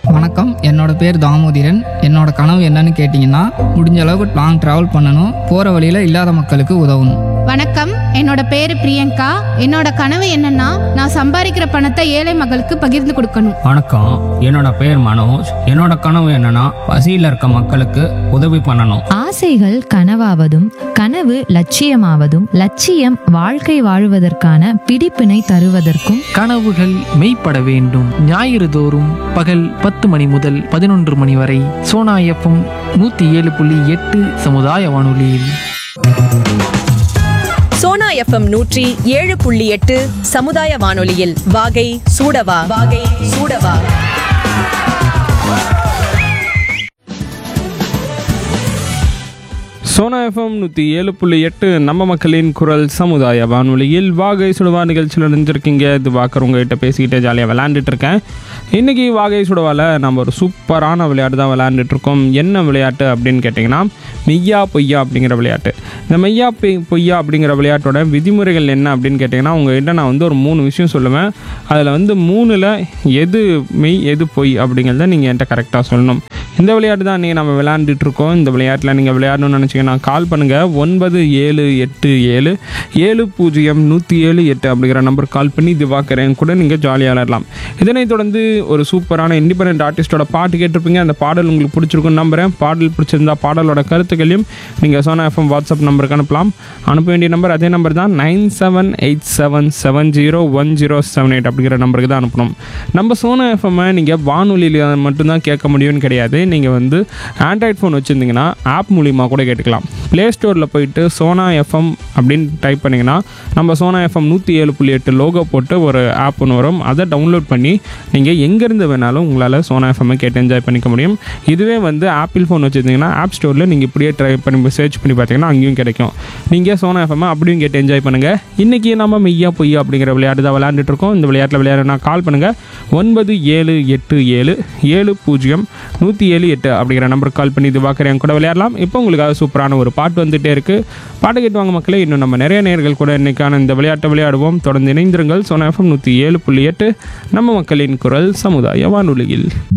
வணக்கம் என்னோட பேர் தாமோதிரன் என்னோட கனவு என்னன்னு கேட்டிங்கன்னா முடிஞ்ச அளவுக்கு லாங் ட்ராவல் பண்ணணும் போகிற வழியில் இல்லாத மக்களுக்கு உதவணும் வணக்கம் என்னோட பேரு பிரியங்கா என்னோட கனவு என்னன்னா நான் சம்பாதிக்கிற பணத்தை ஏழை மக்களுக்கு பகிர்ந்து கொடுக்கணும் வணக்கம் என்னோட பேர் மனோஜ் என்னோட கனவு என்னன்னா பசியில் இருக்க மக்களுக்கு உதவி பண்ணணும் ஆசைகள் கனவாவதும் கனவு லட்சியமாவதும் லட்சியம் வாழ்க்கை வாழுவதற்கான பிடிப்பினை தருவதற்கும் கனவுகள் மெய்ப்பட வேண்டும் ஞாயிறு தோறும் பகல் பத்து மணி முதல் பதினொன்று மணி வரை சோனா எஃப்எம் நூற்றி ஏழு புள்ளி எட்டு சமுதாய வானொலியில் சோனா எஃப்எம் நூற்றி ஏழு புள்ளி எட்டு சமுதாய வானொலியில் வாகை சூடவா வாகை சூடவா சோனா எஃப்எம் நூற்றி ஏழு புள்ளி எட்டு நம்ம மக்களின் குரல் சமுதாய வானொலியில் வாகை சுடுவா நிகழ்ச்சியில் நினைஞ்சிருக்கீங்க இது பார்க்குற உங்ககிட்ட பேசிக்கிட்டே ஜாலியாக விளையாண்டுட்டு இருக்கேன் இன்றைக்கி வாகை சுடுவாவில் நம்ம ஒரு சூப்பரான விளையாட்டு தான் விளையாண்டுட்டு இருக்கோம் என்ன விளையாட்டு அப்படின்னு கேட்டிங்கன்னா மெய்யா பொய்யா அப்படிங்கிற விளையாட்டு இந்த மெய்யா பொய் பொய்யா அப்படிங்கிற விளையாட்டோட விதிமுறைகள் என்ன அப்படின்னு கேட்டிங்கன்னா உங்ககிட்ட நான் வந்து ஒரு மூணு விஷயம் சொல்லுவேன் அதில் வந்து மூணில் எது மெய் எது பொய் அப்படிங்கிறத நீங்கள் என்கிட்ட கரெக்டாக சொல்லணும் இந்த விளையாட்டு தான் நீங்கள் நம்ம விளையாண்டுட்டு இருக்கோம் இந்த விளையாட்டில் நீங்கள் விளையாடணும்னு நினச்சிங்கன்னா கால் பண்ணுங்கள் ஒன்பது ஏழு எட்டு ஏழு ஏழு பூஜ்ஜியம் நூற்றி ஏழு எட்டு அப்படிங்கிற நம்பர் கால் பண்ணி திவாக்கரேன் கூட நீங்கள் ஜாலியாக விளையாடலாம் இதனைத் தொடர்ந்து ஒரு சூப்பரான இண்டிபெண்டன்ட் ஆர்டிஸ்டோட பாட்டு கேட்டிருப்பீங்க அந்த பாடல் உங்களுக்கு பிடிச்சிருக்குன்னு நம்புறேன் பாடல் பிடிச்சிருந்தா பாடலோட கருத்துக்களையும் நீங்கள் சோனா எஃப்எம் வாட்ஸ்அப் நம்பருக்கு அனுப்பலாம் அனுப்ப வேண்டிய நம்பர் அதே நம்பர் தான் nine seven eight seven seven zero one zero seven eight அப்படிங்கிற நம்பருக்கு தான் அனுப்பணும் நம்ம சோனா எஃப்எம்மை நீங்கள் வானொலியில் மட்டும்தான் கேட்க முடியும்னு கிடையாது நீங்கள் வந்து ஆண்ட்ராய்ட் ஃபோன் வச்சுருந்தீங்கன்னா ஆப் மூலிமா கூட கேட்டுக்கலாம் ப்ளே ஸ்டோரில் போயிட்டு சோனா எஃப்எம் அப்படின்னு டைப் பண்ணிங்கன்னா நம்ம சோனா எஃப்எம் நூற்றி ஏழு புள்ளி எட்டு லோகோ போட்டு ஒரு ஆப் ஒன்று வரும் அதை டவுன்லோட் பண்ணி நீங்கள் எங்கேருந்து வேணாலும் உங்களால் சோனா எஃப்எம்மை கேட்டு என்ஜாய் பண்ணிக்க முடியும் இதுவே வந்து ஆப்பிள் ஃபோன் வச்சுருந்தீங்கன்னா ஆப் ஸ்டோரில் நீங்கள் இப்படியே ட்ரை பண்ணி சர்ச் பண்ணி பார்த்தீங்கன்னா அங்கேயும் கிடைக்கும் நீங்கள் சோனா எஃப்எம்மை அப்படியும் கேட்டு என்ஜாய் பண்ணுங்கள் இன்றைக்கி நம்ம மெய்யா பொய்யா அப்படிங்கிற விளையாட்டு தான் விளையாண்டுட்டு இருக்கோம் இந்த விளையாட்டில் விளையாடுனா கால் பண்ணுங்கள் ஒன்பது ஏழு எட்டு ஏழு ஏழு பூஜ்ஜியம் நூற்றி ஏழு எட்டு அப்படிங்கிற நம்பருக்கு கால் பண்ணி இது பார்க்குறேன் கூட விளையாடலாம் இப்போ உங்களுக்காக சூப்பரான ஒரு பாட்டு வந்துட்டே இருக்குது பாட்டு கேட்டு வாங்க மக்களே இன்னும் நம்ம நிறைய நேர்கள் கூட இன்னைக்கான இந்த விளையாட்டை விளையாடுவோம் தொடர்ந்து இணைந்திருங்கள் சோனா எஃப்எம் நூற்றி ஏழு புள்ளி எட்டு நம்ம மக்களின் குரல் சமுதாய வானொலியில்